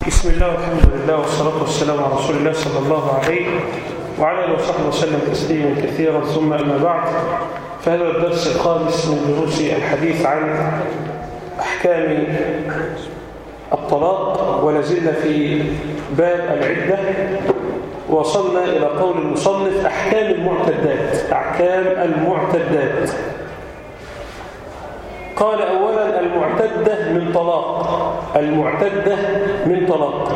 بسم الله والحمد لله والصلاة والسلام على رسول الله صلى الله عليه وعلى اله وصحبه وسلم تسليما كثيرا ثم أما بعد فهذا الدرس الخامس من دروس الحديث عن أحكام الطلاق ولازلنا في باب العدة وصلنا إلى قول المصنف أحكام المعتدات أحكام المعتدات قال أولا المعتدة من طلاق المعتدة من طلاق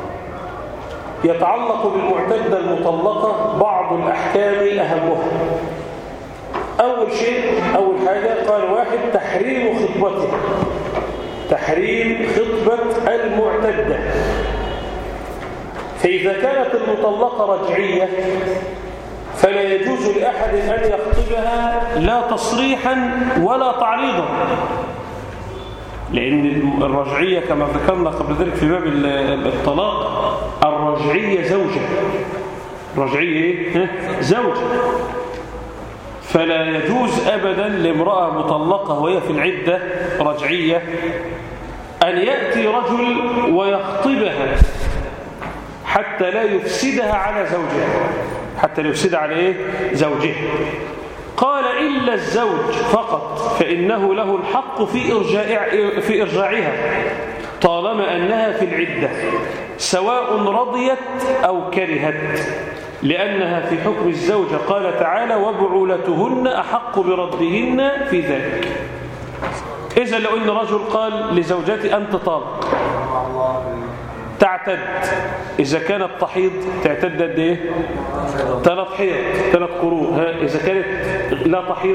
يتعلق بالمعتدة المطلقة بعض الأحكام أهمها أول شيء أول حاجة قال واحد تحريم خطبته تحريم خطبة المعتدة فإذا كانت المطلقة رجعية فلا يجوز لأحد أن يخطبها لا تصريحا ولا تعريضا لأن الرجعية كما ذكرنا قبل ذلك في باب الطلاق الرجعية زوجة الرجعية إيه؟ زوجة فلا يجوز أبدا لامرأة مطلقة وهي في العدة رجعية أن يأتي رجل ويخطبها حتى لا يفسدها على زوجها حتى لا يفسدها على إيه؟ زوجها قال إلا الزوج فقط فإنه له الحق في, إرجاع في إرجاعها طالما أنها في العدة سواء رضيت أو كرهت لأنها في حكم الزوجة قال تعالى وبعولتهن أحق بردهن في ذلك إذا لو إن رجل قال لزوجتي أنت طالق تعتد إذا كانت تحيض تعتد قد إيه؟ ثلاث حيض ثلاث قروء إذا كانت لا تحيض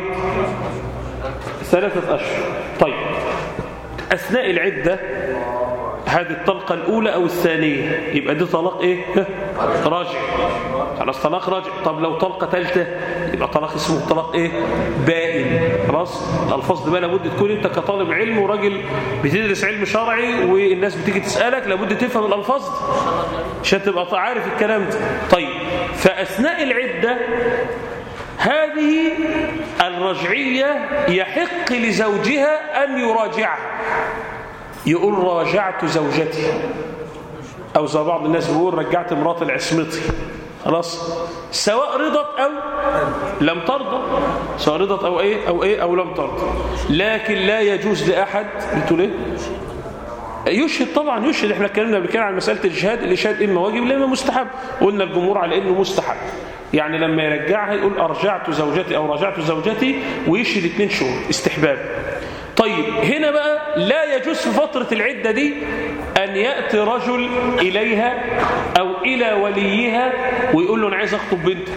ثلاثة أشهر طيب أثناء العدة هذه الطلقة الأولى أو الثانية يبقى دي طلاق إيه؟ راجع خلاص طلاق راجع طب لو طلقة ثالثة يبقى طلاق اسمه طلاق إيه؟ بائن خلاص الألفاظ دي بقى لابد تكون أنت كطالب علم وراجل بتدرس علم شرعي والناس بتيجي تسألك لابد تفهم الألفاظ دي عشان تبقى عارف الكلام ده طيب فأثناء العدة هذه الرجعية يحق لزوجها أن يراجعها يقول راجعت زوجتي أو زي بعض الناس بيقول رجعت مرات العصمتي خلاص سواء رضت أو لم ترضى سواء رضت أو إيه أو إيه أو لم ترضى لكن لا يجوز لأحد بتقول إيه يشهد طبعا يشهد احنا اتكلمنا قبل كده عن مساله الاشهاد الاشهاد اما واجب لا اما مستحب قلنا الجمهور على انه مستحب يعني لما يرجعها يقول ارجعت زوجتي او راجعت زوجتي ويشهد اثنين شهور استحباب طيب هنا بقى لا يجوز في فترة العدة دي أن يأتي رجل إليها أو إلى وليها ويقول له أنا عايز أخطب بنتك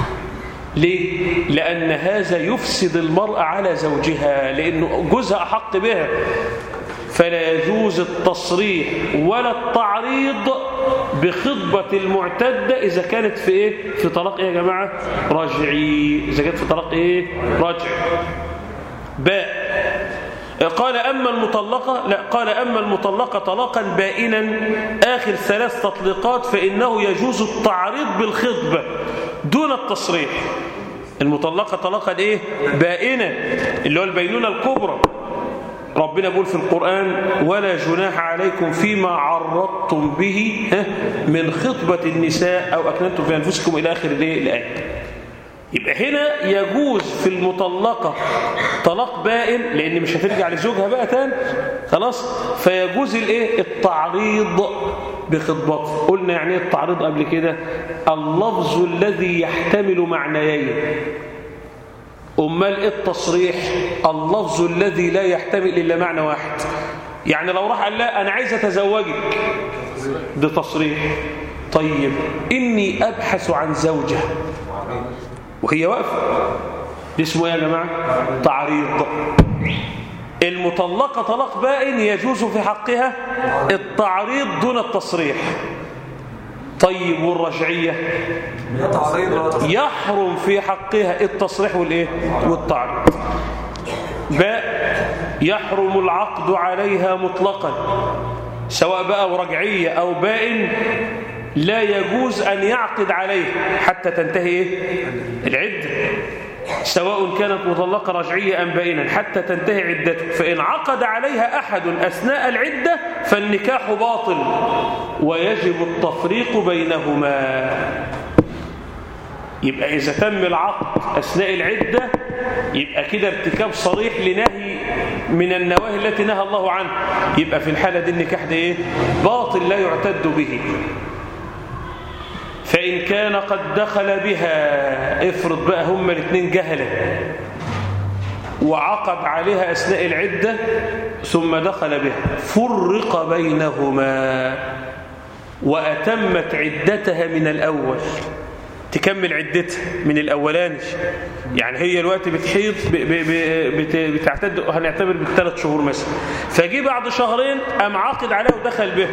ليه؟ لأن هذا يفسد المرأة على زوجها لأنه جوزها أحق بها فلا يجوز التصريح ولا التعريض بخطبة المعتدة إذا كانت في إيه؟ في طلاق إيه يا جماعة؟ رجعي إذا كانت في طلاق إيه؟ رجعي باء قال أما المطلقة لا قال أما المطلقة طلاقا بائنا آخر ثلاث تطليقات فإنه يجوز التعريض بالخطبة دون التصريح المطلقة طلاقا إيه بائنا اللي هو البينونة الكبرى ربنا بيقول في القرآن ولا جناح عليكم فيما عرضتم به من خطبة النساء أو أكنتم في أنفسكم إلى آخر الآية يبقى هنا يجوز في المطلقة طلاق بائن لأن مش هترجع لزوجها بقى تاني خلاص فيجوز الايه التعريض بخطبته قلنا يعني ايه التعريض قبل كده اللفظ الذي يحتمل معنيين امال ايه التصريح اللفظ الذي لا يحتمل الا معنى واحد يعني لو راح قال لا انا عايز اتزوجك ده تصريح طيب اني ابحث عن زوجه وهي واقفه دي اسمه ايه يا جماعه تعريض المطلقه طلاق بائن يجوز في حقها التعريض دون التصريح طيب والرجعيه يحرم في حقها التصريح والايه والتعريض باء يحرم العقد عليها مطلقا سواء بقى ورجعيه او بائن لا يجوز أن يعقد عليه حتى تنتهي إيه؟ العدة سواء كانت مطلقة رجعية أم بائنا حتى تنتهي عدته فإن عقد عليها أحد أثناء العدة فالنكاح باطل ويجب التفريق بينهما يبقى إذا تم العقد أثناء العدة يبقى كده ارتكاب صريح لنهي من النواهي التي نهى الله عنه يبقى في الحالة دي النكاح ده إيه؟ باطل لا يعتد به فإن كان قد دخل بها افرض بقى هما الاثنين جهلة وعقد عليها أثناء العدة ثم دخل بها فرق بينهما وأتمت عدتها من الأول تكمل عدتها من الأولاني يعني هي الوقت بتحيض ب ب ب بتعتد هنعتبر بالثلاث شهور مثلا فجي بعد شهرين قام عاقد عليها ودخل بها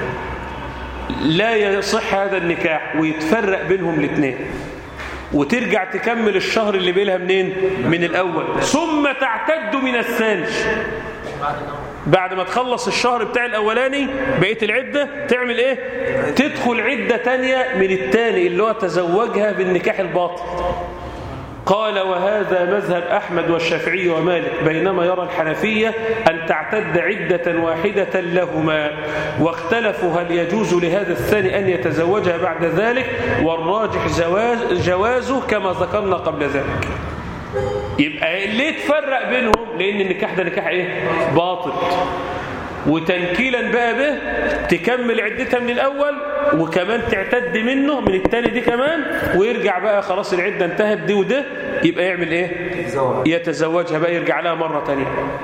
لا يصح هذا النكاح ويتفرق بينهم الاثنين وترجع تكمل الشهر اللي بينها منين من الأول ثم تعتد من الثاني بعد ما تخلص الشهر بتاع الأولاني بقية العدة تعمل ايه تدخل عدة تانية من التاني اللي هو تزوجها بالنكاح الباطل قال وهذا مذهب أحمد والشافعي ومالك بينما يرى الحنفية أن تعتد عدة واحدة لهما واختلفوا هل يجوز لهذا الثاني أن يتزوجها بعد ذلك والراجح جواز جوازه كما ذكرنا قبل ذلك يبقى ليه تفرق بينهم لأن النكاح ده نكاح إيه؟ باطل وتنكيلا بقى به تكمل عدتها من الأول وكمان تعتد منه من التاني دي كمان ويرجع بقى خلاص العدة انتهت دي وده يبقى يعمل ايه يتزوجها بقى يرجع لها مرة تانية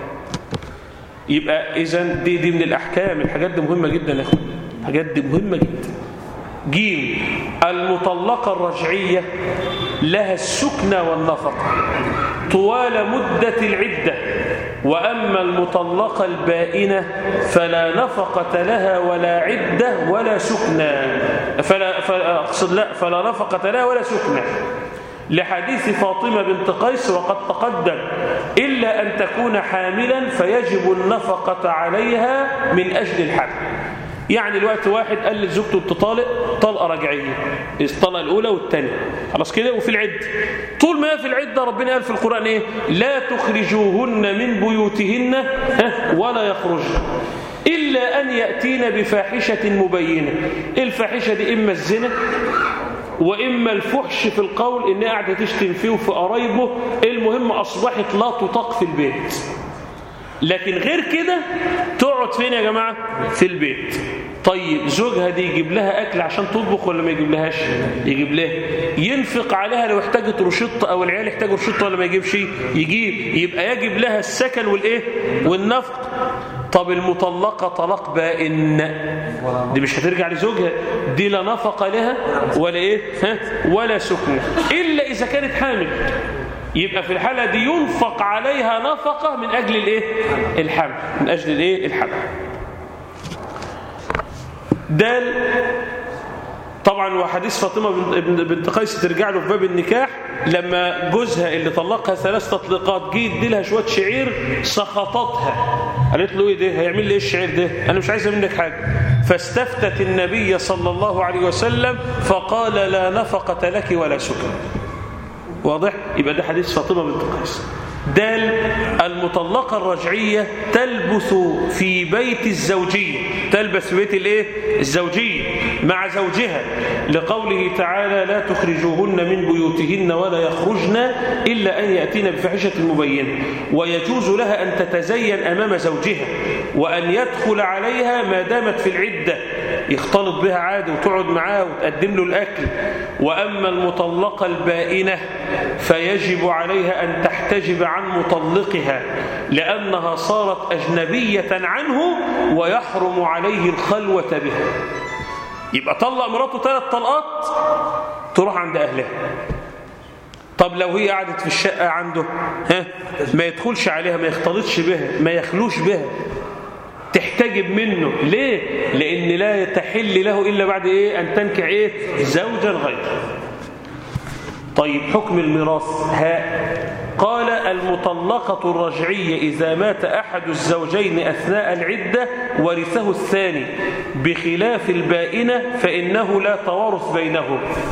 يبقى اذا دي دي من الأحكام الحاجات دي مهمة جدا يا اخوان الحاجات دي مهمة جدا جيم المطلقة الرجعية لها السكنى والنفقة طوال مدة العدة وأما المطلقة البائنة فلا نفقة لها ولا عدة ولا سكنى فلا, فلا أقصد لا فلا نفقة لها ولا سكنى لحديث فاطمة بنت قيس وقد تقدم إلا أن تكون حاملا فيجب النفقة عليها من أجل الحمل يعني الوقت واحد قال لزوجته انت طالق طلقه رجعيه الطلقه الاولى والثانيه خلاص كده وفي العده طول ما هي في العده ربنا قال في القران ايه لا تخرجوهن من بيوتهن ولا يخرجن الا ان ياتين بفاحشه مبينه الفاحشه دي اما الزنا واما الفحش في القول ان قاعده تشتم فيه وفي قرايبه المهم اصبحت لا تطاق في البيت لكن غير كده تقعد فين يا جماعة في البيت طيب زوجها دي يجيب لها أكل عشان تطبخ ولا ما يجيب لهاش يجيب لها ينفق عليها لو احتاجت رشطة أو العيال يحتاجوا رشطة ولا ما يجيبش يجيب يبقى يجب لها السكن والإيه والنفق طب المطلقة طلاق بائن دي مش هترجع لزوجها دي لا نفقة لها ولا إيه ها ولا سكن إلا إذا كانت حامل يبقى في الحالة دي ينفق عليها نفقة من أجل الإيه؟ الحمل من أجل الإيه؟ الحمل دال طبعا وحديث فاطمة بنت قيس ترجع له في باب النكاح لما جوزها اللي طلقها ثلاث تطليقات جه يدي لها شويه شعير سخطتها قالت له ايه ده هيعمل لي ايه الشعير ده انا مش عايزه منك حاجه فاستفتت النبي صلى الله عليه وسلم فقال لا نفقه لك ولا سكن واضح يبقى ده حديث فاطمة بنت قيس دال المطلقة الرجعية تلبث في بيت الزوجية تلبس في بيت الايه الزوجية مع زوجها لقوله تعالى لا تخرجوهن من بيوتهن ولا يخرجن إلا أن يأتين بفحشة مبينة ويجوز لها أن تتزين أمام زوجها وأن يدخل عليها ما دامت في العدة يختلط بها عادي وتقعد معاه وتقدم له الأكل وأما المطلقة البائنة فيجب عليها أن تحتجب عن مطلقها لأنها صارت أجنبية عنه ويحرم عليه الخلوة بها يبقى طلق مراته ثلاث طلقات تروح عند أهلها طب لو هي قعدت في الشقة عنده ها ما يدخلش عليها ما يختلطش بها ما يخلوش بها تحتجب منه ليه لان لا تحل له الا بعد ايه ان تنكع ايه زوجا غيره طيب حكم الميراث ها قال المطلقة الرجعية إذا مات أحد الزوجين أثناء العدة ورثه الثاني بخلاف البائنة فإنه لا توارث بينهم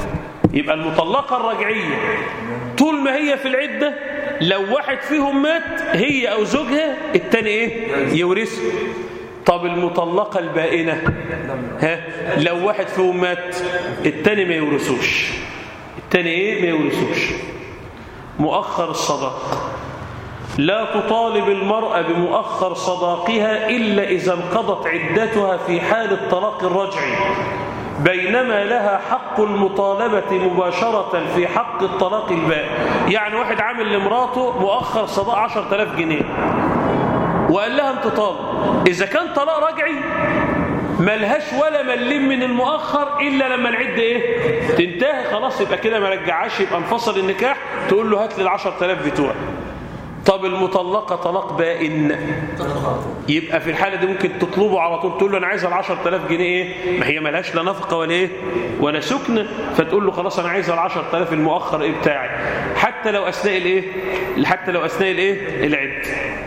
يبقى المطلقة الرجعية طول ما هي في العدة لو واحد فيهم مات هي أو زوجها التاني إيه يورثه طب المطلقة البائنة ها لو واحد فيهم مات التاني ما يورثوش التاني إيه ما يورثوش مؤخر الصداق لا تطالب المرأة بمؤخر صداقها إلا إذا انقضت عدتها في حال الطلاق الرجعي بينما لها حق المطالبة مباشرة في حق الطلاق الباقي يعني واحد عامل لمراته مؤخر صداق 10000 جنيه وقال لها انت طالب إذا كان طلاق رجعي ملهاش ولا مليم من المؤخر إلا لما العدة إيه تنتهي خلاص يبقى كده ما رجعهاش يبقى انفصل النكاح تقول له هات لي ال 10000 بتوعك طب المطلقة طلاق بائن يبقى في الحالة دي ممكن تطلبه على طول تقول له أنا عايز ال 10000 جنيه إيه ما هي ملهاش لا نفقة ولا إيه ولا سكن فتقول له خلاص أنا عايز ال 10000 المؤخر إيه بتاعي حتى لو أثناء الإيه حتى لو أثناء الإيه العد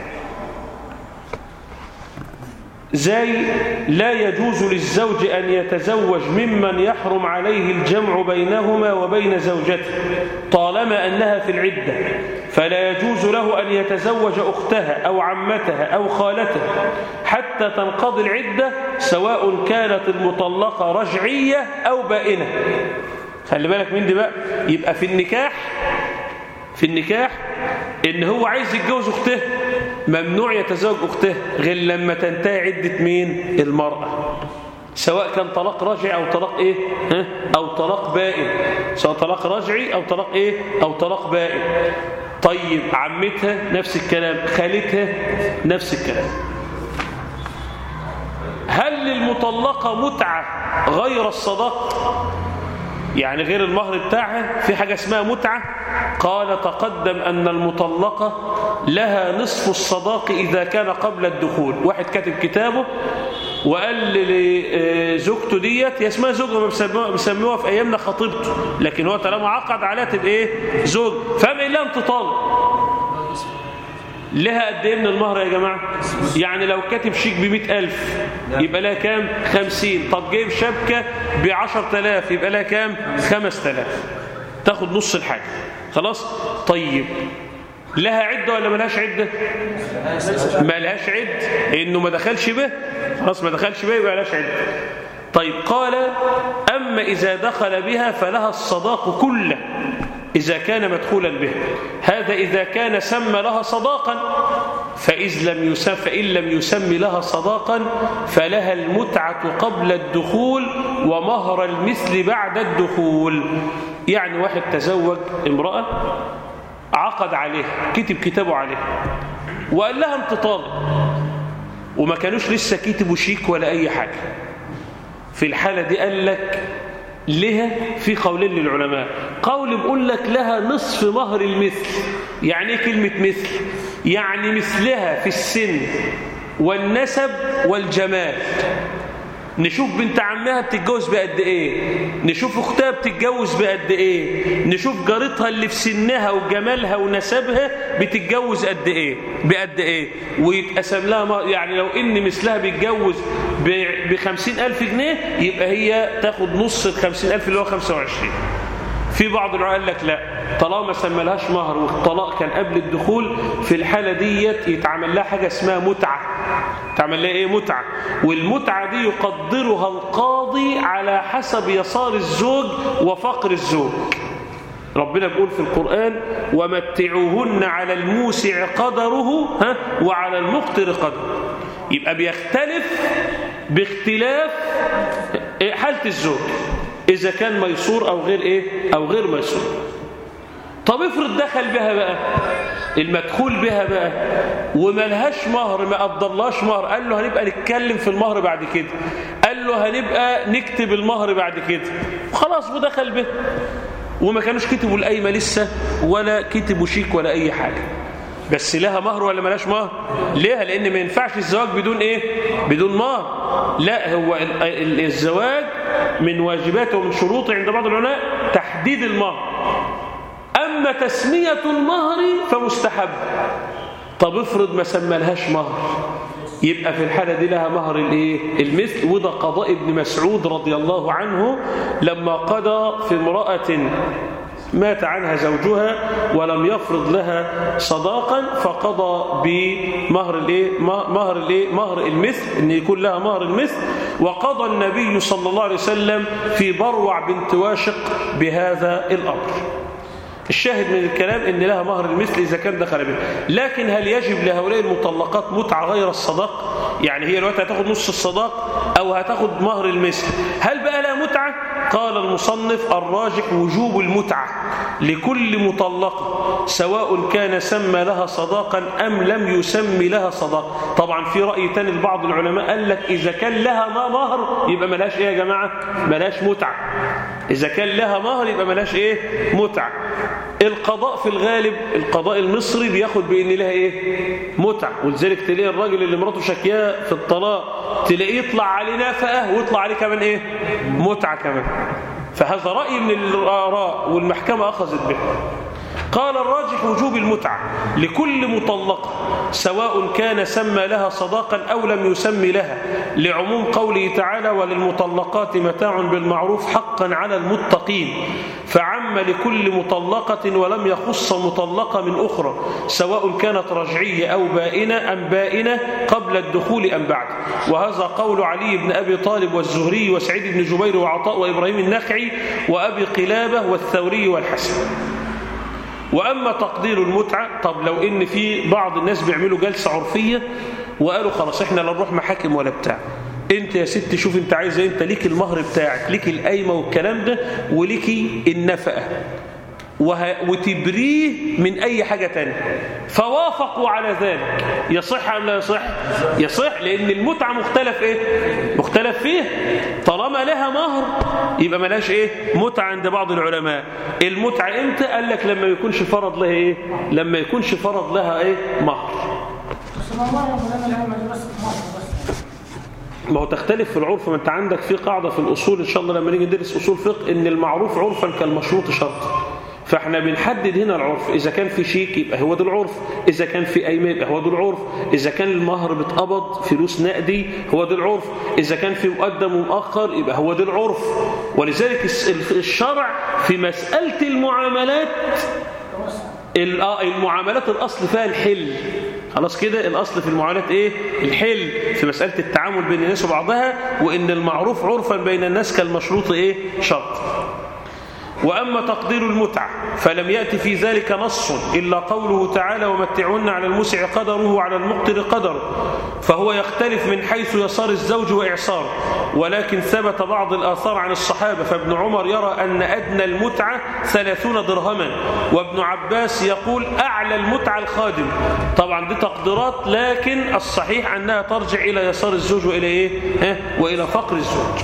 زي لا يجوز للزوج أن يتزوج ممن يحرم عليه الجمع بينهما وبين زوجته طالما أنها في العدة فلا يجوز له أن يتزوج أختها أو عمتها أو خالتها حتى تنقضي العدة سواء كانت المطلقة رجعية أو بائنة خلي بالك من دي بقى يبقى في النكاح في النكاح إن هو عايز يتجوز أخته ممنوع يتزوج أخته غير لما تنتهي عدة مين المرأة سواء كان طلاق رجعي أو طلاق إيه ها؟ أو طلاق بائن سواء طلاق رجعي أو طلاق إيه أو طلاق بائن طيب عمتها نفس الكلام خالتها نفس الكلام هل للمطلقة متعة غير الصداق يعني غير المهر بتاعها في حاجة اسمها متعة قال تقدم أن المطلقة لها نصف الصداق إذا كان قبل الدخول واحد كاتب كتابه وقال لزوجته ديت هي اسمها زوجة بيسموها في أيامنا خطيبته لكن هو طالما عقد عليها تبقى إيه زوج فقام قال لها أنت طالب لها قد ايه من المهر يا جماعة يعني لو كاتب شيك بمئة ألف يبقى لها كام خمسين طب جايب شبكة بعشر تلاف يبقى لها كام خمس تلاف تاخد نص الحاجة خلاص طيب لها عدة ولا ملهاش عدة ما لهاش عد انه ما دخلش به خلاص ما دخلش به يبقى لهاش عدة طيب قال أما إذا دخل بها فلها الصداق كله إذا كان مدخولا به هذا إذا كان سمى لها صداقا فإذ لم يسم فإن لم يسم لها صداقا فلها المتعة قبل الدخول ومهر المثل بعد الدخول يعني واحد تزوج امرأة عقد عليها كتب كتابه عليها وقال لها انت طالب وما كانوش لسه كتبوا شيك ولا أي حاجة في الحالة دي قال لك لها في قولين للعلماء قول بيقول لك لها نصف مهر المثل يعني ايه كلمة مثل يعني مثلها في السن والنسب والجمال نشوف بنت عمها بتتجوز بقد ايه نشوف اختها بتتجوز بقد ايه نشوف جارتها اللي في سنها وجمالها ونسبها بتتجوز قد ايه بقد ايه ويتقسم لها يعني لو ان مثلها بيتجوز ب 50000 جنيه يبقى هي تاخد نص ال 50000 اللي هو 25 في بعض العلماء قال لك لا طالما ما سملهاش مهر والطلاق كان قبل الدخول في الحالة ديت يتعمل لها حاجة اسمها متعة تعمل لها ايه متعة والمتعة دي يقدرها القاضي على حسب يسار الزوج وفقر الزوج ربنا بيقول في القرآن ومتعوهن على الموسع قدره ها وعلى المقتر قدره يبقى بيختلف باختلاف حالة الزوج إذا كان ميسور أو غير إيه أو غير ميسور طب افرض دخل بها بقى المدخول بها بقى وملهاش مهر ما قدرلاش مهر قال له هنبقى نتكلم في المهر بعد كده قال له هنبقى نكتب المهر بعد كده وخلاص ودخل به وما كانوش كتبوا القايمه لسه ولا كتبوا شيك ولا اي حاجه بس لها مهر ولا ملاش مهر ليها لان ما ينفعش الزواج بدون ايه بدون مهر لا هو الزواج من واجباته ومن شروطه عند بعض العلماء تحديد المهر اما تسميه المهر فمستحب طب افرض ما سملهاش مهر يبقى في الحالة دي لها مهر الايه المثل وده قضاء ابن مسعود رضي الله عنه لما قضى في امرأة مات عنها زوجها ولم يفرض لها صداقا فقضى بمهر الايه مهر الايه مهر المثل ان يكون لها مهر المثل وقضى النبي صلى الله عليه وسلم في بروع بنت واشق بهذا الامر الشاهد من الكلام ان لها مهر المثل اذا كان دخل بها لكن هل يجب لهؤلاء المطلقات متعه غير الصداق يعني هي الوقت هتاخد نص الصداق او هتاخد مهر المثل هل بقى لها متعه قال المصنف الراجح وجوب المتعه لكل مطلقه سواء كان سمى لها صداقا ام لم يسمي لها صداق طبعا في راي ثاني لبعض العلماء قال لك اذا كان لها ما مهر يبقى ملهاش ايه يا جماعه ملهاش متعه اذا كان لها مهر يبقى ملهاش ايه متعه القضاء في الغالب القضاء المصري بياخد بان لها ايه متع ولذلك تلاقي الراجل اللي مراته شكياه في الطلاق تلاقيه يطلع عليه نفقه ويطلع عليه كمان ايه متعه كمان فهذا راي من الاراء والمحكمه اخذت به قال الراجح وجوب المتعة لكل مطلقة سواء كان سمى لها صداقا أو لم يسمي لها لعموم قوله تعالى وللمطلقات متاع بالمعروف حقا على المتقين فعم لكل مطلقة ولم يخص مطلقة من أخرى سواء كانت رجعية أو بائنة أم بائنة قبل الدخول أم بعد وهذا قول علي بن أبي طالب والزهري وسعيد بن جبير وعطاء وإبراهيم النخعي وأبي قلابة والثوري والحسن وأما تقدير المتعة طب لو إن في بعض الناس بيعملوا جلسة عرفية وقالوا خلاص إحنا لا نروح محاكم ولا بتاع انت يا ست شوف انت عايز ايه انت ليك المهر بتاعك ليك القايمه والكلام ده وليكي النفقه وه... وتبريه من أي حاجة تانية فوافقوا على ذلك يصح أم لا يصح يصح لأن المتعة مختلف إيه مختلف فيه طالما لها مهر يبقى ملاش إيه متعة عند بعض العلماء المتعة إمتى قال لك لما يكونش فرض لها إيه لما يكونش فرض لها إيه مهر ما هو تختلف في العرف ما انت عندك في قاعدة في الأصول إن شاء الله لما نيجي ندرس أصول فقه إن المعروف عرفا كالمشروط شرط فاحنا بنحدد هنا العرف إذا كان في شيك يبقى هو ده العرف إذا كان في قايمه يبقى هو ده العرف إذا كان المهر بتقبض فلوس نقدي هو ده العرف إذا كان في مقدم ومؤخر يبقى هو ده العرف ولذلك الشرع في مسألة المعاملات المعاملات الأصل فيها الحل خلاص كده الأصل في المعاملات إيه الحل في مسألة التعامل بين الناس وبعضها وإن المعروف عرفا بين الناس كالمشروط إيه شرط وأما تقدير المتعة فلم يأتي في ذلك نص إلا قوله تعالى ومتعون على المسع قدره وعلى المقتر قدره فهو يختلف من حيث يصار الزوج وإعصاره ولكن ثبت بعض الآثار عن الصحابة فابن عمر يرى أن أدنى المتعة ثلاثون درهما وابن عباس يقول أعلى المتعة الخادم طبعا دي تقديرات لكن الصحيح أنها ترجع إلى يسار الزوج وإلى إيه؟ ها؟ وإلى فقر الزوج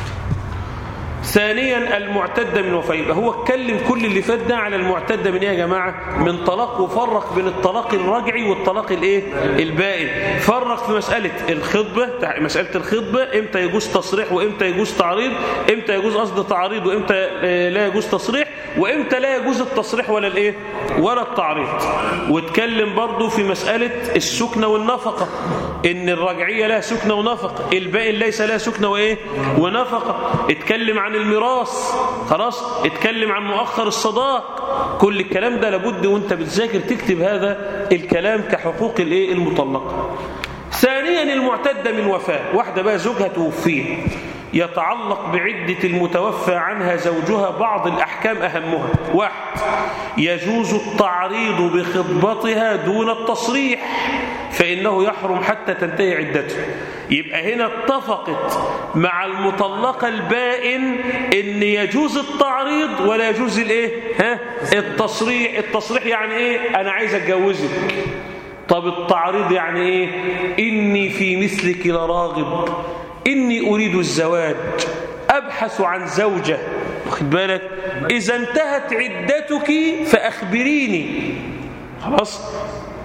ثانيا المعتدة من وفاة يبقى هو اتكلم كل اللي فات ده على المعتدة من ايه يا جماعة من طلاق وفرق بين الطلاق الرجعي والطلاق الايه البائن فرق في مسألة الخطبة مسألة الخطبة امتى يجوز تصريح وامتى يجوز تعريض امتى يجوز قصد تعريض وامتى لا يجوز تصريح وامتى لا يجوز التصريح ولا الايه ولا التعريض واتكلم برضو في مسألة السكنة والنفقة ان الرجعية لها سكنة ونفقة البائن ليس لها سكنة وايه ونفقة اتكلم عن الميراث خلاص اتكلم عن مؤخر الصداق كل الكلام ده لابد وانت بتذاكر تكتب هذا الكلام كحقوق الايه المطلقه ثانيا المعتدة من وفاة واحدة بقى زوجها توفيه يتعلق بعدة المتوفى عنها زوجها بعض الأحكام أهمها واحد يجوز التعريض بخطبتها دون التصريح فإنه يحرم حتى تنتهي عدته يبقى هنا اتفقت مع المطلقة البائن ان يجوز التعريض ولا يجوز الايه ها التصريح التصريح يعني ايه انا عايز اتجوزك طب التعريض يعني ايه اني في مثلك لراغب اني اريد الزواج ابحث عن زوجة واخد بالك اذا انتهت عدتك فاخبريني خلاص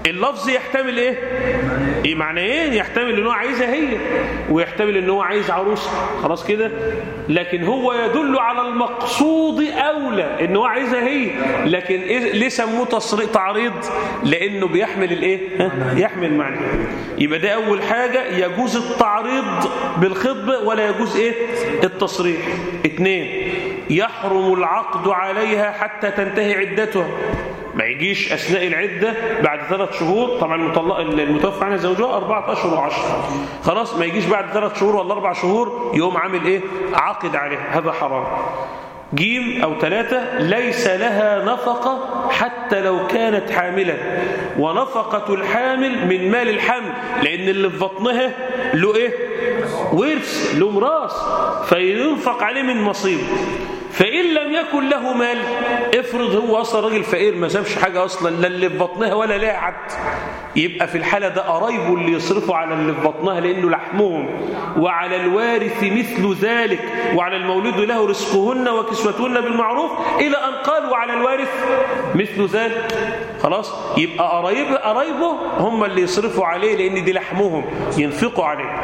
اللفظ يحتمل ايه ايه معنى ايه يحتمل ان هو عايزها هي ويحتمل ان هو عايز عروسه خلاص كده لكن هو يدل على المقصود اولى ان هو عايزها هي لكن إيه ليه سموه تصريح تعريض لانه بيحمل الايه ها؟ يحمل معنى يبقى ده اول حاجه يجوز التعريض بالخطبه ولا يجوز ايه التصريح اثنين يحرم العقد عليها حتى تنتهي عدتها ما يجيش أثناء العدة بعد ثلاث شهور طبعا المطلق المتوفى عنها زوجها أربعة أشهر وعشرة خلاص ما يجيش بعد ثلاث شهور ولا أربع شهور يقوم عامل إيه عقد عليها هذا حرام جيم أو ثلاثة ليس لها نفقة حتى لو كانت حاملا ونفقة الحامل من مال الحمل لأن اللي في بطنها له إيه ورث له مراس فينفق عليه من مصيبه فإن لم يكن له مال افرض هو أصلا راجل فقير ما سابش حاجة أصلا لا اللي في بطنها ولا لها حد يبقى في الحالة ده قرايبه اللي يصرفوا على اللي في بطنها لأنه لحمهم وعلى الوارث مثل ذلك وعلى المولود له رزقهن وكسوتهن بالمعروف إلى أن قال وعلى الوارث مثل ذلك خلاص يبقى قرايبه قرايبه هم اللي يصرفوا عليه لأن دي لحمهم ينفقوا عليه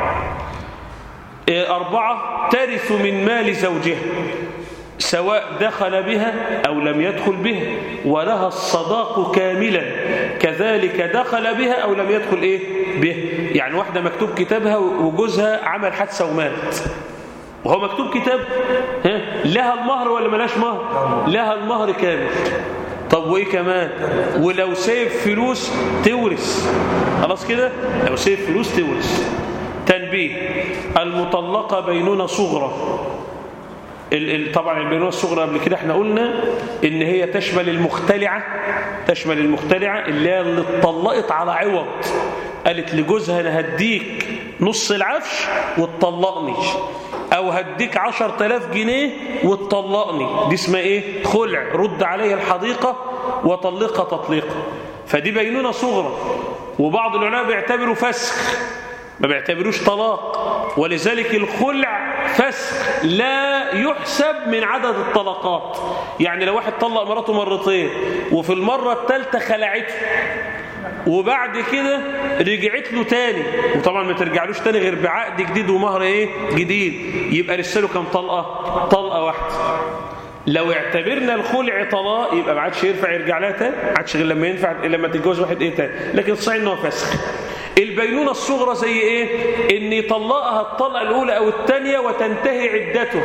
أربعة ترث من مال زوجها سواء دخل بها أو لم يدخل بها ولها الصداق كاملا كذلك دخل بها أو لم يدخل إيه به يعني واحدة مكتوب كتابها وجوزها عمل حادثة ومات وهو مكتوب كتاب ها لها المهر ولا ملاش مهر لها المهر كامل طب وايه كمان ولو سايب فلوس تورث خلاص كده لو سايب فلوس تورث تنبيه المطلقة بينونة صغرى طبعا البينونة الصغرى قبل كده احنا قلنا ان هي تشمل المختلعة تشمل المختلعة اللي هي اللي اتطلقت على عوض قالت لجوزها انا هديك نص العفش وتطلقني او هديك عشر تلاف جنيه وتطلقني دي اسمها ايه خلع رد علي الحديقة وطلقها تطليقا فدي بينونة صغرى وبعض العلماء بيعتبروا فسخ ما بيعتبروش طلاق ولذلك الخلع فسخ لا يحسب من عدد الطلقات يعني لو واحد طلق مراته مرتين وفي المرة الثالثة خلعته وبعد كده رجعت له تاني وطبعا ما ترجعلوش تاني غير بعقد جديد ومهر ايه جديد يبقى لسه له كام طلقة طلقة واحدة لو اعتبرنا الخلع طلاق يبقى ما عادش ينفع يرجع لها تاني ما عادش غير لما ينفع لما تتجوز واحد ايه تاني لكن صحيح انه فسخ البينونة الصغرى زي ايه ان يطلقها الطلقة الاولى او الثانية وتنتهي عدته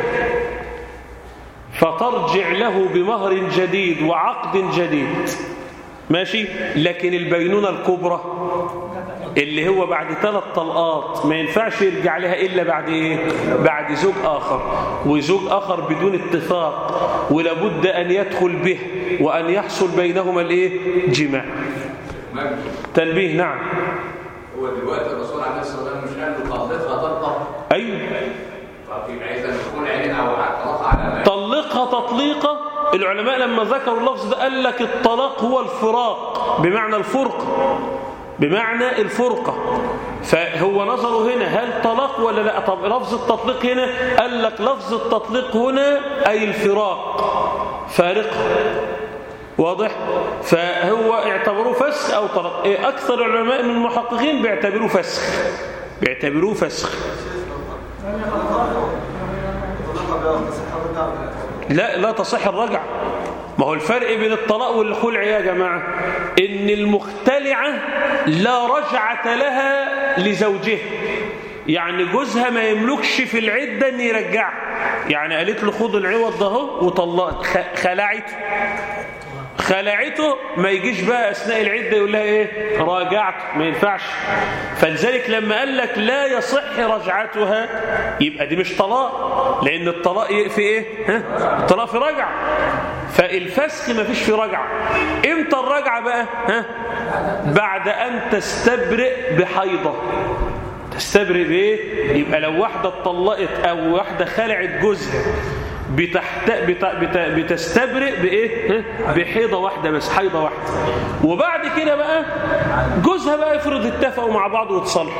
فترجع له بمهر جديد وعقد جديد ماشي لكن البينونة الكبرى اللي هو بعد ثلاث طلقات ما ينفعش يرجع لها إلا بعد إيه؟ بعد زوج آخر وزوج آخر بدون اتفاق ولابد أن يدخل به وأن يحصل بينهما الإيه؟ جماع تنبيه نعم هو دلوقتي الرسول عليه الصلاه والسلام مش قال له طلقها طلقه أيوه طب يبقى اذا يكون عينها او طلقها على طلقها تطليقة العلماء لما ذكروا اللفظ ده قال لك الطلاق هو الفراق بمعنى الفرقة بمعنى الفرقة فهو نظره هنا هل طلاق ولا لا طب لفظ التطليق هنا قال لك لفظ التطليق هنا أي الفراق فارقة واضح فهو اعتبروه فسخ أو طلاق إيه أكثر العلماء من المحققين بيعتبروه فسخ بيعتبروه فسخ لا لا تصح الرجعة ما هو الفرق بين الطلاق والخلع يا جماعة إن المختلعة لا رجعة لها لزوجها يعني جوزها ما يملكش في العدة أن يرجعها يعني قالت له خد العوض ده اهو وطلقت خ- خلعته خلعته ما يجيش بقى أثناء العدة يقول لها إيه راجعت ما ينفعش فلذلك لما قال لك لا يصح رجعتها يبقى دي مش طلاق لأن الطلاق في إيه ها؟ الطلاق في رجعة فالفسخ ما فيش في رجعة إمتى الرجعة بقى ها؟ بعد أن تستبرئ بحيضة تستبرئ بإيه يبقى لو واحدة اتطلقت أو واحدة خلعت جوزها بتحت... بت... بت... بتستبرئ بايه ها؟ بحيضه واحده بس حيضه واحده وبعد كده بقى جوزها بقى يفرض اتفقوا مع بعض ويتصالحوا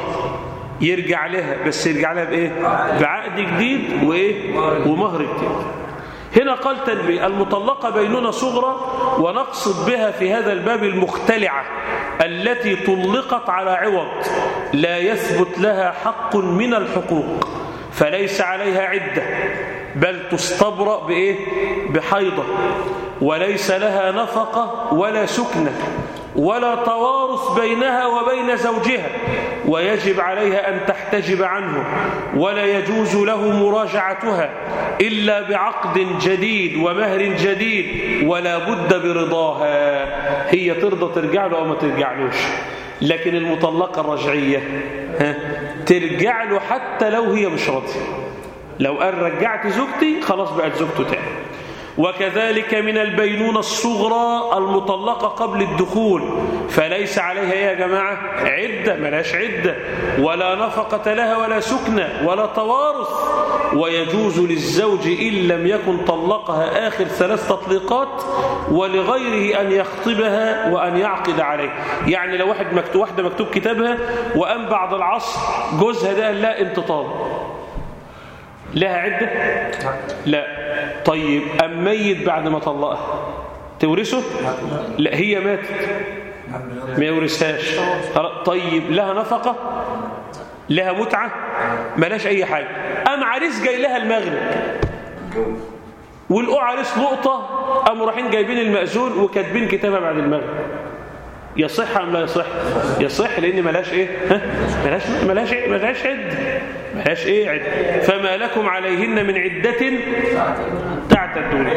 يرجع لها بس يرجع لها بايه بعقد جديد وايه ومهر جديد هنا قال تنبيه المطلقة بينونة صغرى ونقصد بها في هذا الباب المختلعة التي طلقت على عوض لا يثبت لها حق من الحقوق فليس عليها عدة بل تستبرأ بإيه؟ بحيضة وليس لها نفقة ولا سكنة ولا توارث بينها وبين زوجها ويجب عليها أن تحتجب عنه ولا يجوز له مراجعتها إلا بعقد جديد ومهر جديد ولا بد برضاها هي ترضى ترجع له أو ما ترجعلوش لكن المطلقة الرجعية ها ترجع له حتى لو هي مش راضية لو قال رجعت زوجتي خلاص بقت زوجته تاني وكذلك من البينونة الصغرى المطلقة قبل الدخول فليس عليها يا جماعة عدة ملاش عدة ولا نفقة لها ولا سكنة ولا توارث ويجوز للزوج إن لم يكن طلقها آخر ثلاث تطليقات ولغيره أن يخطبها وأن يعقد عليه يعني لو واحد مكتوب واحدة مكتوب كتابها وأن بعد العصر جوزها ده قال لا انت طالب لها عدة؟ لا طيب أم ميت بعد ما طلقها تورثه؟ لا هي ماتت ما يورثهاش طيب لها نفقة؟ لها متعة؟ ملاش أي حاجة أم عريس جاي لها المغرب والقوا عريس لقطة قاموا رايحين جايبين المأذون وكاتبين كتابها بعد المغرب يصح أم لا يصح يصح لأن ملاش إيه ها؟ ملاش ملاش ملاش عد ملاش إيه عد فما لكم عليهن من عدة تعتدون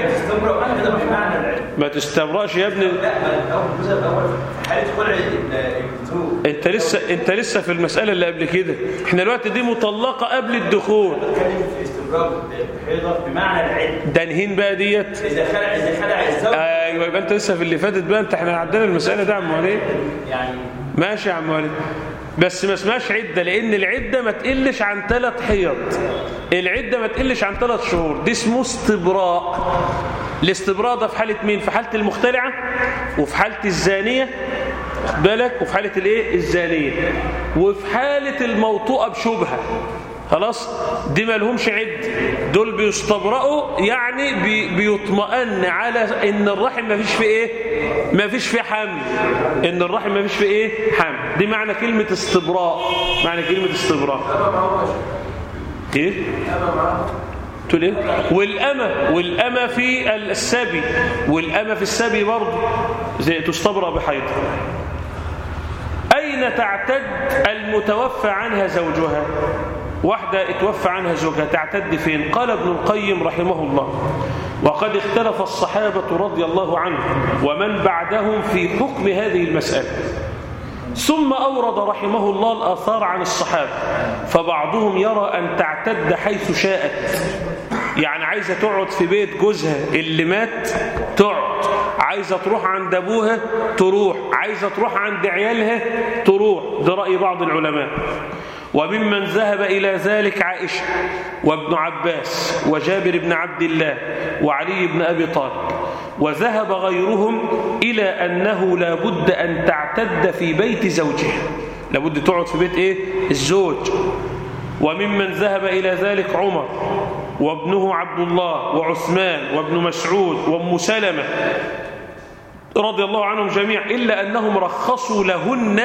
ما تستبرأش يا ابني انت لسه انت لسه في المسألة اللي قبل كده احنا الوقت دي مطلقة قبل الدخول بمعنى العلم ده نهين بقى ديت اذا خلع اذا خلع الزوج ايوه يبقى انت لسه في اللي فاتت بقى انت احنا عدينا المسألة ده يا عم وليد يعني ماشي يا عم وليد بس ما اسمهاش عدة لأن العدة ما تقلش عن ثلاث حيض العدة ما تقلش عن ثلاث شهور دي اسمه استبراء الاستبراء ده في حالة مين؟ في حالة المختلعة وفي حالة الزانية خد بالك وفي حالة الايه؟ الزانية وفي حالة الموطوءة بشبهة خلاص دي ما لهمش عد دول بيستبرأوا يعني بي بيطمئن على ان الرحم ما فيش فيه ايه ما فيش فيه حمل ان الرحم ما فيش فيه ايه حمل دي معنى كلمة استبراء معنى كلمة استبراء ايه تقول ايه والأمة والأمة في السبي والأمة في السبي برضه زي تستبرأ بحيض أين تعتد المتوفى عنها زوجها واحدة اتوفى عنها زوجها تعتد فين قال ابن القيم رحمه الله وقد اختلف الصحابة رضي الله عنهم ومن بعدهم في حكم هذه المسألة ثم أورد رحمه الله الآثار عن الصحابة فبعضهم يرى أن تعتد حيث شاءت يعني عايزة تقعد في بيت جوزها اللي مات تقعد عايزة تروح عند أبوها تروح عايزة تروح عند عيالها تروح ده رأي بعض العلماء وممن ذهب إلى ذلك عائشة وابن عباس وجابر بن عبد الله وعلي بن أبي طالب وذهب غيرهم إلى أنه لا بد أن تعتد في بيت زوجها لابد تقعد في بيت إيه؟ الزوج وممن ذهب إلى ذلك عمر وابنه عبد الله وعثمان وابن مسعود وام سلمة رضي الله عنهم جميعا إلا أنهم رخصوا لهن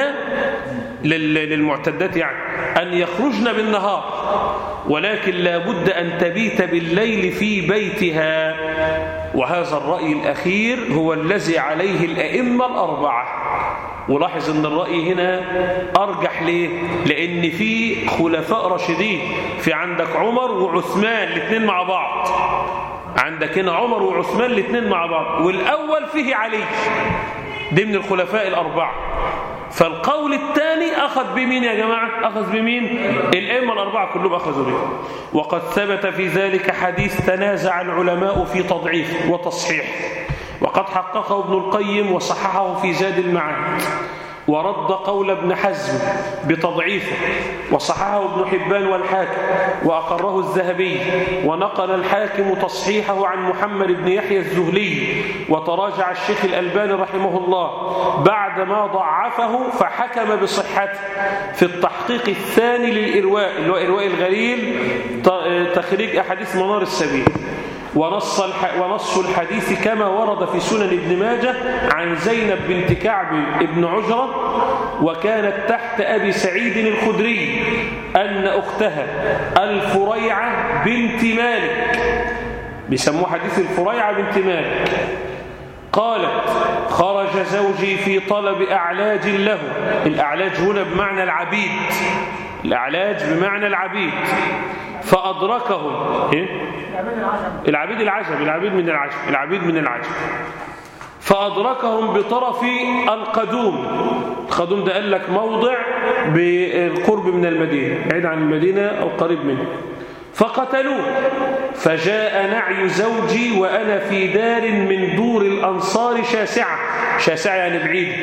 للمعتدات يعني أن يخرجن بالنهار ولكن لا بد أن تبيت بالليل في بيتها وهذا الرأي الأخير هو الذي عليه الأئمة الأربعة ولاحظ أن الرأي هنا أرجح ليه لأن في خلفاء راشدين في عندك عمر وعثمان الاثنين مع بعض عندك هنا عمر وعثمان الاثنين مع بعض والأول فيه علي دي من الخلفاء الأربعة فالقول الثاني أخذ بمين يا جماعة أخذ بمين الأئمة الأربعة كلهم أخذوا به وقد ثبت في ذلك حديث تنازع العلماء في تضعيف وتصحيح وقد حققه ابن القيم وصححه في زاد المعاد ورد قول ابن حزم بتضعيفه وصححه ابن حبان والحاكم وأقره الذهبي ونقل الحاكم تصحيحه عن محمد بن يحيى الزهلي وتراجع الشيخ الألباني رحمه الله بعدما ضعفه فحكم بصحته في التحقيق الثاني للإرواء اللي هو إرواء الغليل تخريج أحاديث منار السبيل ونص الح... ونص الحديث كما ورد في سنن ابن ماجه عن زينب بنت كعب ابن عجرة وكانت تحت أبي سعيد الخدري أن أختها الفريعة بنت مالك بيسموه حديث الفريعة بنت مالك قالت خرج زوجي في طلب أعلاج له الأعلاج هنا بمعنى العبيد الأعلاج بمعنى العبيد فأدركهم إيه؟ العبيد العجب العبيد من العجب العبيد من العجب فأدركهم بطرف القدوم القدوم ده قال لك موضع بالقرب من المدينة بعيد عن المدينة أو قريب منه فقتلوه فجاء نعي زوجي وأنا في دار من دور الأنصار شاسعة شاسعة يعني بعيدة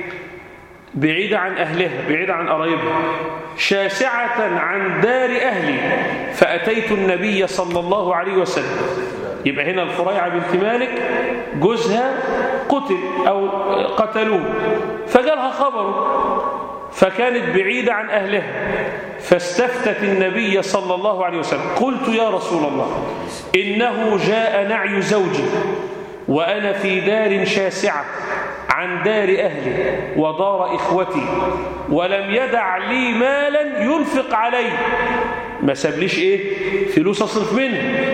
بعيدة عن أهلها بعيدة عن قرايبها شاسعة عن دار أهلي فأتيت النبي صلى الله عليه وسلم يبقى هنا الفريعة بنت مالك جوزها قتل أو قتلوه فجالها خبره فكانت بعيدة عن أهلها فاستفتت النبي صلى الله عليه وسلم قلت يا رسول الله إنه جاء نعي زوجي وأنا في دار شاسعة عن دار أهلي ودار إخوتي ولم يدع لي مالا ينفق علي ما سابليش إيه فلوس أصرف منه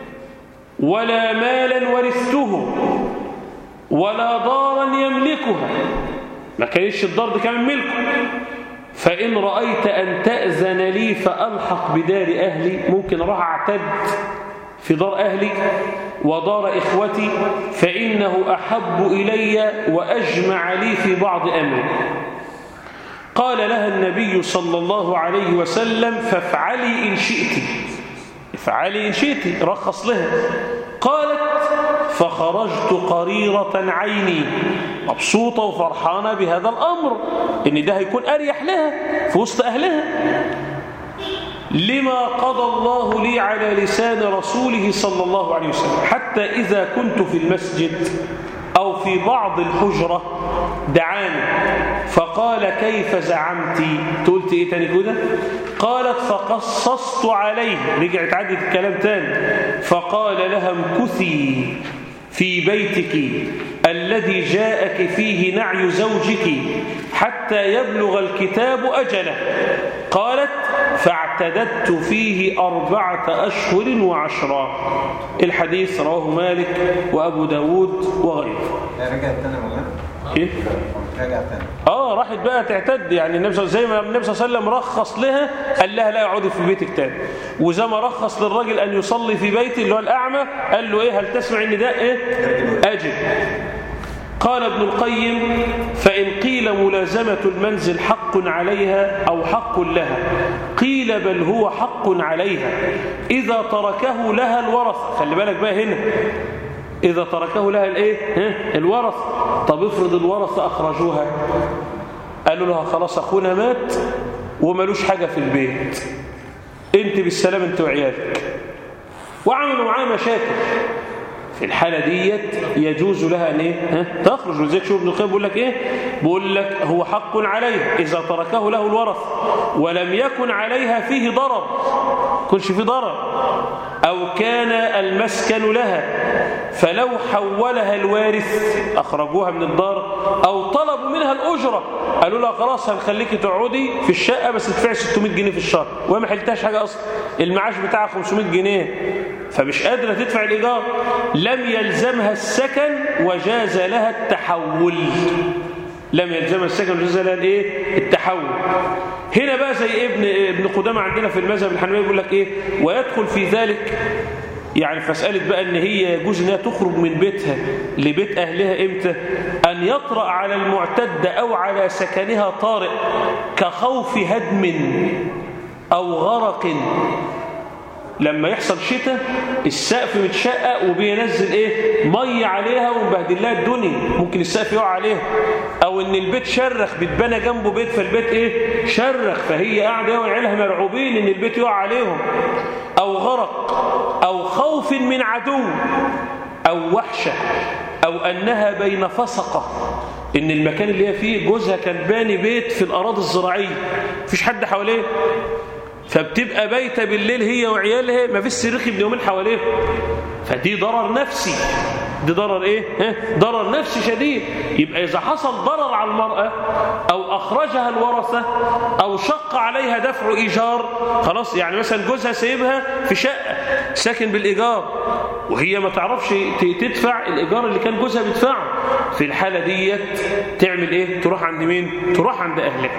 ولا مالا ورثته ولا دارا يملكها ما كانش الدار دي كمان ملكه فإن رأيت أن تأذن لي فألحق بدار أهلي ممكن أروح أعتد في دار أهلي ودار إخوتي فإنه أحب إلي وأجمع لي في بعض أمري قال لها النبي صلى الله عليه وسلم فافعلي إن شئت افعلي إن شئت رخص لها قالت فخرجت قريرة عيني مبسوطة وفرحانة بهذا الأمر إن ده هيكون أريح لها في وسط أهلها لما قضى الله لي على لسان رسوله صلى الله عليه وسلم حتى إذا كنت في المسجد أو في بعض الحجرة دعاني فقال كيف زعمتي قلت إيه تاني كده قالت فقصصت عليه رجعت عدت الكلام تاني فقال لها امكثي في بيتك الذي جاءك فيه نعي زوجك حتى يبلغ الكتاب أجله قالت فاعتددت فيه أربعة أشهر وعشرة الحديث رواه مالك وأبو داود وغيره رجعت تاني والله إيه؟ رجعت تاني اه راحت بقى تعتد يعني النبي صلى زي ما النبي صلى الله عليه وسلم رخص لها قال لها لا اقعدي في بيتك تاني وزي ما رخص للراجل ان يصلي في بيته اللي هو الاعمى قال له ايه هل تسمع النداء ايه اجب قال ابن القيم فإن قيل ملازمة المنزل حق عليها أو حق لها قيل بل هو حق عليها إذا تركه لها الورث خلي بالك بقى هنا إذا تركه لها الإيه؟ ها؟ الورث طب افرض الورث أخرجوها قالوا لها خلاص أخونا مات وملوش حاجة في البيت انت بالسلام انت وعيالك وعملوا معاه مشاكل في الحالة ديت يجوز لها ان ايه ها؟ تخرج وزيك شوف ابن القيم بيقول لك ايه بيقول لك هو حق عليه اذا تركه له الورث ولم يكن عليها فيه ضرر كنش فيه ضرر او كان المسكن لها فلو حولها الوارث اخرجوها من الدار او طلبوا منها الاجره قالوا لها خلاص هنخليكي تقعدي في الشقه بس تدفعي 600 جنيه في الشهر وهي ما حلتهاش حاجه اصلا المعاش بتاعها 500 جنيه فمش قادرة تدفع الإيجار لم يلزمها السكن وجاز لها التحول لم يلزمها السكن وجاز لها الايه التحول هنا بقى زي ابن ابن قدامة عندنا في المذهب الحنبلي بيقول لك ايه ويدخل في ذلك يعني في مسألة بقى ان هي يجوز انها تخرج من بيتها لبيت اهلها امتى ان يطرأ على المعتدة او على سكنها طارئ كخوف هدم او غرق لما يحصل شتاء السقف متشقق وبينزل ايه ميه عليها ومبهدل لها الدنيا ممكن السقف يقع عليها او ان البيت شرخ بيتبنى جنبه بيت فالبيت ايه شرخ فهي قاعده هي وعيالها مرعوبين ان البيت يقع عليهم او غرق او خوف من عدو او وحشه او انها بين فسقه ان المكان اللي هي فيه جوزها كان باني بيت في الاراضي الزراعيه مفيش حد حواليه فبتبقى بايته بالليل هي وعيالها ما فيش صريخ ابن يومين حواليها فدي ضرر نفسي دي ضرر ايه ها؟ ضرر نفسي شديد يبقى اذا حصل ضرر على المراه او اخرجها الورثه او شق عليها دفع ايجار خلاص يعني مثلا جوزها سايبها في شقه ساكن بالايجار وهي ما تعرفش ت- تدفع الايجار اللي كان جوزها بيدفعه في الحاله ديت تعمل ايه تروح عند مين تروح عند اهلها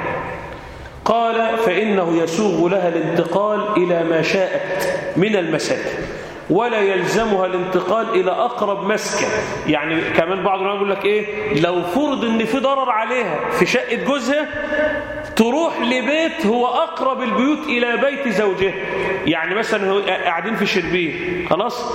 قال فإنه يسوغ لها الانتقال إلى ما شاءت من المساكن ولا يلزمها الانتقال إلى أقرب مسكن يعني كمان بعض العلماء يقول لك إيه لو فرض إن في ضرر عليها في شقة جوزها تروح لبيت هو أقرب البيوت إلى بيت زوجها يعني مثلا هو قاعدين في شربين خلاص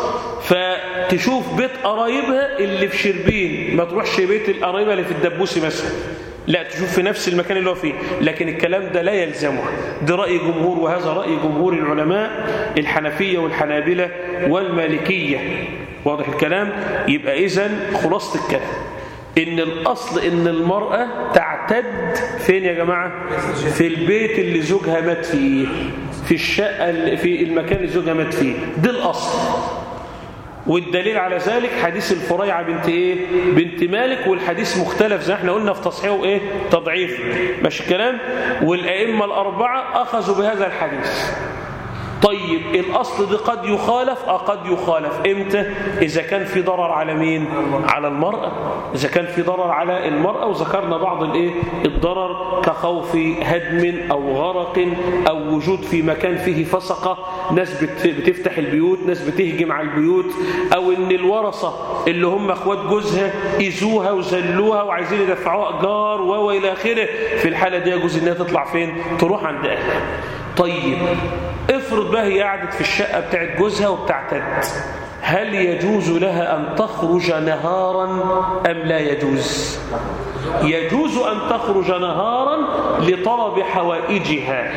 فتشوف بيت قرايبها اللي في شربين ما تروحش بيت القرايبة اللي في الدبوسي مثلا لا تشوف في نفس المكان اللي هو فيه لكن الكلام ده لا يلزمه ده رأي جمهور وهذا رأي جمهور العلماء الحنفية والحنابلة والمالكية واضح الكلام يبقى إذن خلاصة الكلام إن الأصل إن المرأة تعتد فين يا جماعة في البيت اللي زوجها مات فيه في الشقة اللي في المكان اللي زوجها مات فيه ده الأصل والدليل على ذلك حديث الفريعة بنت ايه بنت مالك والحديث مختلف زي احنا قلنا في تصحيحه وايه تضعيف ماشي الكلام والائمه الاربعه اخذوا بهذا الحديث طيب الاصل ده قد يخالف اه قد يخالف امتى اذا كان في ضرر على مين على المراه اذا كان في ضرر على المراه وذكرنا بعض الايه الضرر كخوف هدم او غرق او وجود في مكان فيه فسقه ناس بت- بتفتح البيوت ناس بتهجم على البيوت او ان الورثه اللي هم اخوات جوزها اذوها وذلوها وعايزين يدفعوها ايجار و الى اخره في الحاله دي يجوز انها تطلع فين تروح عند اهلها طيب افرض بقى هي قعدت في الشقة بتاعت جوزها وبتعتد هل يجوز لها أن تخرج نهارا أم لا يجوز يجوز أن تخرج نهارا لطلب حوائجها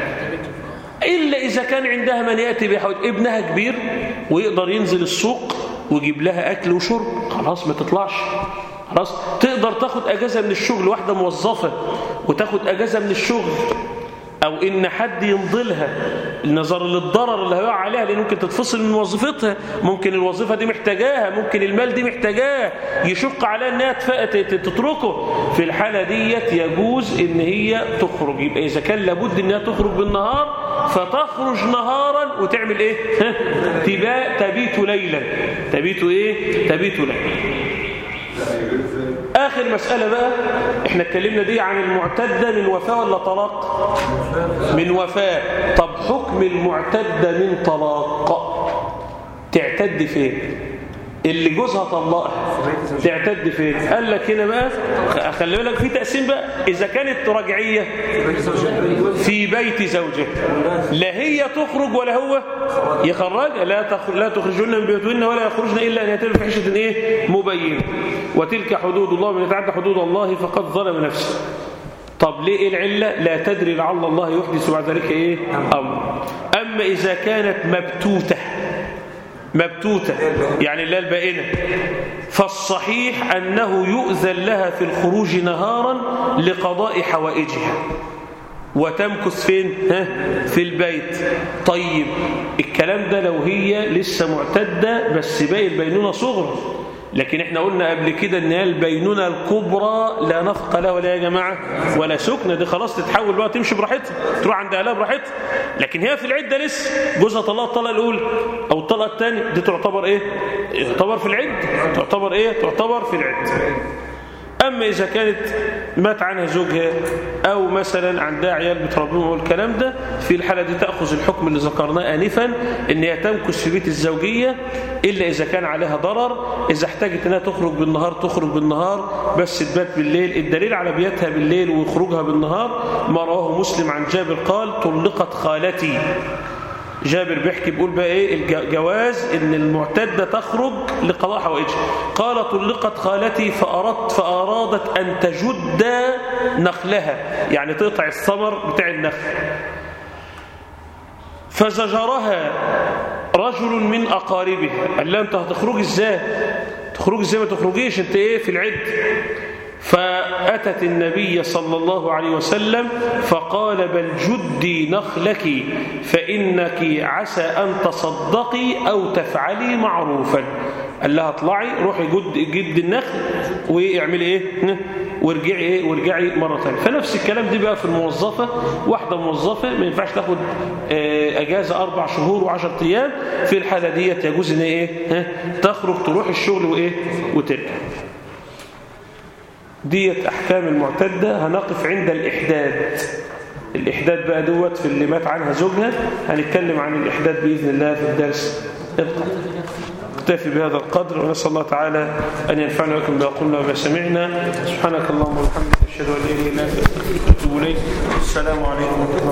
إلا إذا كان عندها من يأتي بحوائج ابنها كبير ويقدر ينزل السوق ويجيب لها أكل وشرب خلاص ما تطلعش خلاص تقدر تاخد أجازة من الشغل واحدة موظفة وتاخد أجازة من الشغل او ان حد ينضلها النظر للضرر اللي هيقع عليها لان ممكن تتفصل من وظيفتها ممكن الوظيفه دي محتاجاها ممكن المال دي محتاجاه يشق عليها انها تف- ت- ت- تتركه في الحاله ديت يجوز ان هي تخرج يبقى اذا كان لابد انها تخرج بالنهار فتخرج نهارا وتعمل ايه ها؟ تبا- تبيت ليلا تبيت ايه تبيت ليلا آخر مسألة بقى احنا اتكلمنا دي عن المعتدة من وفاة ولا طلاق من وفاة طب حكم المعتدة من طلاق تعتد فين اللي جوزها طلقها تعتد فين قال لك هنا بقى خلي بالك في تقسيم بقى إذا كانت رجعية في بيت زوجها لا هي تخرج ولا هو يخرج لا تخرج لا تخرجن من بيوتهن ولا يخرجن الا ان ياتين بفحشه ايه مبين وتلك حدود الله من يتعدى حدود الله فقد ظلم نفسه طب ليه إيه العله لا تدري لعل الله يحدث بعد ذلك ايه امر اما اذا كانت مبتوته مبتوتة يعني لا البائنة فالصحيح أنه يؤذن لها في الخروج نهارا لقضاء حوائجها وتمكث فين ها في البيت طيب الكلام ده لو هي لسه معتدة بس باقي البينونة صغرى لكن احنا قلنا قبل كده ان هي البينونة الكبرى لا نفق لها ولا يا جماعة ولا سكنة دي خلاص تتحول بقى تمشي براحتها تروح عند اهلها براحتها لكن هي في العدة لسه جوزها طلقها الطلقة الأولى أو الطلقة الثانية دي تعتبر ايه تعتبر في العدة تعتبر ايه تعتبر في العدة أما إذا كانت مات عنها زوجها أو مثلا عندها عيال بتربيهم والكلام ده في الحالة دي تأخذ الحكم اللي ذكرناه آنفا إن هي تمكث في بيت الزوجية إلا إذا كان عليها ضرر إذا احتاجت إنها تخرج بالنهار تخرج بالنهار بس تبات بالليل الدليل على بيتها بالليل وخروجها بالنهار ما رواه مسلم عن جابر قال طلقت خالتي جابر بيحكي بيقول بقى ايه الجواز ان المعتده تخرج لقضاء حوائجها قال طلقت خالتي فاردت فارادت ان تجد نخلها يعني تقطع الثمر بتاع النخل فزجرها رجل من اقاربها قال لها انت هتخرجي ازاي تخرجي ازاي ما تخرجيش انت ايه في العد فأتت النبي صلى الله عليه وسلم فقال بل جدي نخلك فإنك عسى أن تصدقي أو تفعلي معروفا قال لها اطلعي روحي جد, جد النخل واعملي ايه وارجعي ايه وارجعي مره ثانيه فنفس الكلام دي بقى في الموظفه واحده موظفه ما ينفعش تاخد آه، اجازه اربع شهور و10 ايام في الحاله ديت يجوز ان ايه ها، تخرج تروح الشغل وايه وترجع ديت احكام المعتده هنقف عند الاحداد الاحداد بقى دوت في اللي مات عنها زوجها هنتكلم عن الاحداد باذن الله في الدرس القادم نكتفي بهذا القدر ونسأل الله تعالى أن ينفعنا بكم بما قلنا وما سمعنا سبحانك اللهم وبحمدك أشهد أن لا إله إلا أنت أستغفرك وأتوب إليك السلام عليكم ورحمة الله